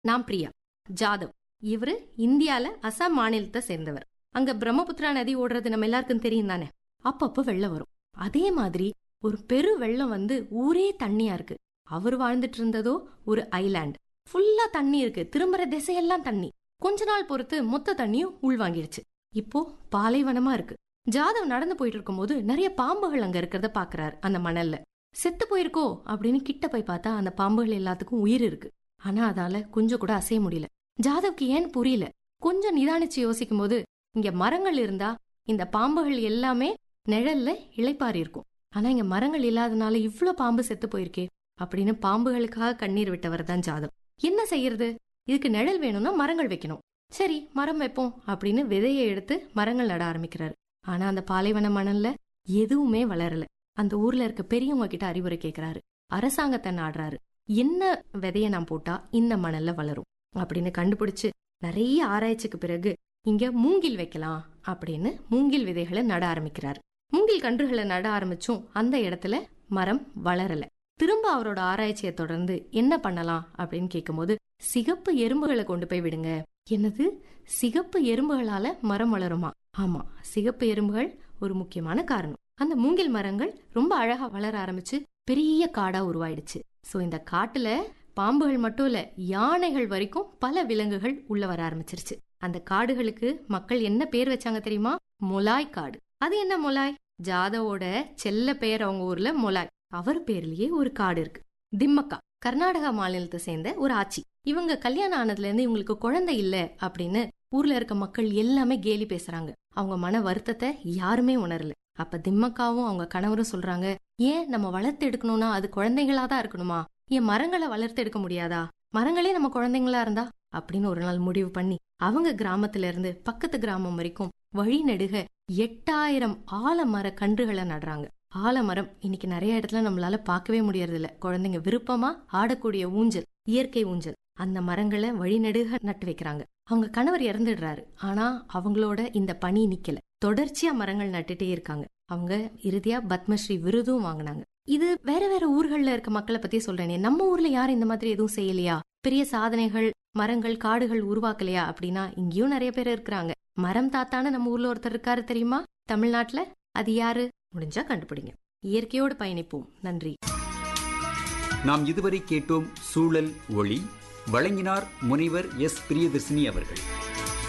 நான் பிரியா ஜாதவ் இவரு இந்தியால அசாம் மாநிலத்தை சேர்ந்தவர் அங்க பிரம்மபுத்திரா நதி ஓடுறது நம்ம எல்லாருக்கும் தெரியும் தானே அப்பப்போ வெள்ளம் வரும் அதே மாதிரி ஒரு பெரு வெள்ளம் வந்து ஊரே தண்ணியா இருக்கு அவர் வாழ்ந்துட்டு இருந்ததோ ஒரு ஐலாண்ட் ஃபுல்லா தண்ணி இருக்கு திரும்புற திசையெல்லாம் தண்ணி கொஞ்ச நாள் பொறுத்து மொத்த தண்ணியும் உள்வாங்கிடுச்சு இப்போ பாலைவனமா இருக்கு ஜாதவ் நடந்து போயிட்டு இருக்கும்போது நிறைய பாம்புகள் அங்க இருக்கிறத பாக்குறாரு அந்த மணல்ல செத்து போயிருக்கோ அப்படின்னு கிட்ட போய் பார்த்தா அந்த பாம்புகள் எல்லாத்துக்கும் உயிர் இருக்கு ஆனா அதால கொஞ்சம் கூட அசைய முடியல ஜாதவ்க்கு ஏன் புரியல கொஞ்சம் நிதானிச்சு யோசிக்கும் போது இங்க மரங்கள் இருந்தா இந்த பாம்புகள் எல்லாமே நிழல்ல இளைப்பாரி இருக்கும் ஆனா இங்க மரங்கள் இல்லாதனால இவ்ளோ பாம்பு செத்து போயிருக்கே அப்படின்னு பாம்புகளுக்காக கண்ணீர் விட்டவர் தான் ஜாதவ் என்ன செய்யறது இதுக்கு நிழல் வேணும்னா மரங்கள் வைக்கணும் சரி மரம் வைப்போம் அப்படின்னு விதையை எடுத்து மரங்கள் நட ஆரம்பிக்கிறாரு ஆனா அந்த பாலைவன மணல்ல எதுவுமே வளரல அந்த ஊர்ல இருக்க பெரியவங்க கிட்ட அறிவுரை கேக்குறாரு அரசாங்கத்தை நாடுறாரு என்ன விதைய நான் போட்டா இந்த மணல்ல வளரும் அப்படின்னு கண்டுபிடிச்சு நிறைய ஆராய்ச்சிக்கு பிறகு இங்க மூங்கில் வைக்கலாம் அப்படின்னு மூங்கில் விதைகளை நட ஆரம்பிக்கிறாரு மூங்கில் கன்றுகளை நட ஆரம்பிச்சும் அந்த இடத்துல மரம் வளரல திரும்ப அவரோட ஆராய்ச்சியை தொடர்ந்து என்ன பண்ணலாம் அப்படின்னு கேட்கும்போது சிகப்பு எறும்புகளை கொண்டு போய் விடுங்க என்னது சிகப்பு எறும்புகளால மரம் வளருமா ஆமா சிகப்பு எறும்புகள் ஒரு முக்கியமான காரணம் அந்த மூங்கில் மரங்கள் ரொம்ப அழகா வளர ஆரம்பிச்சு பெரிய காடா உருவாயிடுச்சு சோ இந்த காட்டுல பாம்புகள் மட்டும் இல்ல யானைகள் வரைக்கும் பல விலங்குகள் உள்ள வர ஆரம்பிச்சிருச்சு அந்த காடுகளுக்கு மக்கள் என்ன பேர் வச்சாங்க தெரியுமா மொலாய் காடு அது என்ன மொலாய் ஜாதவோட செல்ல பெயர் அவங்க ஊர்ல மொலாய் அவர் பேர்லயே ஒரு காடு இருக்கு திம்மக்கா கர்நாடகா மாநிலத்தை சேர்ந்த ஒரு ஆட்சி இவங்க கல்யாணம் ஆனதுல இருந்து இவங்களுக்கு குழந்தை இல்ல அப்படின்னு ஊர்ல இருக்க மக்கள் எல்லாமே கேலி பேசுறாங்க அவங்க மன வருத்தத்தை யாருமே உணரல அப்ப திம்மக்காவும் அவங்க கணவரும் சொல்றாங்க ஏன் நம்ம வளர்த்து எடுக்கணும்னா அது குழந்தைகளா தான் இருக்கணுமா ஏன் மரங்களை வளர்த்து எடுக்க முடியாதா மரங்களே நம்ம குழந்தைங்களா இருந்தா அப்படின்னு ஒரு நாள் முடிவு பண்ணி அவங்க கிராமத்துல இருந்து பக்கத்து கிராமம் வரைக்கும் வழி நெடுக எட்டாயிரம் ஆலமர கன்றுகளை நடுறாங்க ஆலமரம் இன்னைக்கு நிறைய இடத்துல நம்மளால பார்க்கவே முடியறது இல்ல குழந்தைங்க விருப்பமா ஆடக்கூடிய ஊஞ்சல் இயற்கை ஊஞ்சல் அந்த மரங்களை வழிநெடுக நட்டு வைக்கிறாங்க அவங்க கணவர் இறந்துடுறாரு ஆனா அவங்களோட இந்த பணி நிக்கல தொடர்ச்சியா மரங்கள் நட்டுட்டே இருக்காங்க அவங்க இறுதியா பத்மஸ்ரீ விருதும் வாங்கினாங்க இது வேற வேற ஊர்கள்ல இருக்க மக்களை பத்தி சொல்றேனே நம்ம ஊர்ல யாரும் இந்த மாதிரி எதுவும் செய்யலையா பெரிய சாதனைகள் மரங்கள் காடுகள் உருவாக்கலையா அப்படின்னா இங்கேயும் நிறைய பேர் இருக்கிறாங்க மரம் தாத்தான நம்ம ஊர்ல ஒருத்தர் இருக்காரு தெரியுமா தமிழ்நாட்டுல அது யாரு முடிஞ்சா கண்டுபிடிங்க இயற்கையோடு பயணிப்போம் நன்றி நாம் இதுவரை கேட்டோம் சூழல் ஒளி வழங்கினார் முனைவர் எஸ் பிரியதர்சினி அவர்கள்